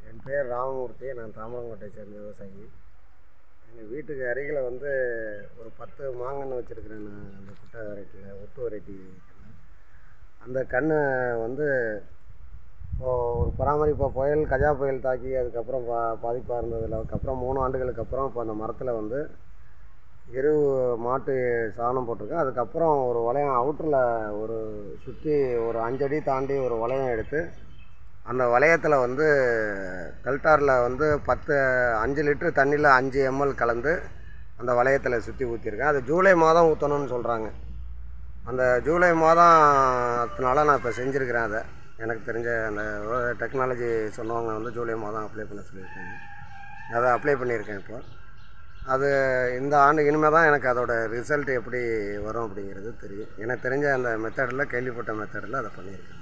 என் பேர் ராமமூர்த்தி நான் தாமரங்கோட்டையை சேர்ந்த விவசாயி எங்கள் வீட்டுக்கு அருகில் வந்து ஒரு பத்து மாங்கன்று வச்சுருக்கிறேன் நான் அந்த குட்டை வெரைட்டியில் ஒட்டு வெரைட்டி அந்த கன்று வந்து இப்போது ஒரு பராமரிப்பு புயல் கஜா புயல் தாக்கி அதுக்கப்புறம் பா பாதிப்பாக இருந்ததில் அதுக்கப்புறம் மூணு ஆண்டுகளுக்கு அப்புறம் இப்போ அந்த மரத்தில் வந்து எரு மாட்டு சாணம் போட்டிருக்கேன் அதுக்கப்புறம் ஒரு வளையம் அவுட்டரில் ஒரு சுற்றி ஒரு அஞ்சடி தாண்டி ஒரு வளையம் எடுத்து அந்த வளையத்தில் வந்து கல்டாரில் வந்து பத்து அஞ்சு லிட்ரு தண்ணியில் அஞ்சு எம்எல் கலந்து அந்த வளையத்தில் சுற்றி ஊற்றிருக்கேன் அது ஜூலை மாதம் ஊற்றணும்னு சொல்கிறாங்க அந்த ஜூலை மாதத்தினால நான் இப்போ செஞ்சுருக்கிறேன் அதை எனக்கு தெரிஞ்ச அந்த டெக்னாலஜி சொன்னவங்க வந்து ஜூலை மாதம் அப்ளை பண்ண சொல்லியிருக்காங்க அதை அப்ளை பண்ணியிருக்கேன் இப்போ அது இந்த ஆண்டு இனிமேல் தான் எனக்கு அதோட ரிசல்ட் எப்படி வரும் அப்படிங்கிறது தெரியும் எனக்கு தெரிஞ்ச அந்த மெத்தடில் கேள்விப்பட்ட மெத்தடில் அதை பண்ணியிருக்கேன்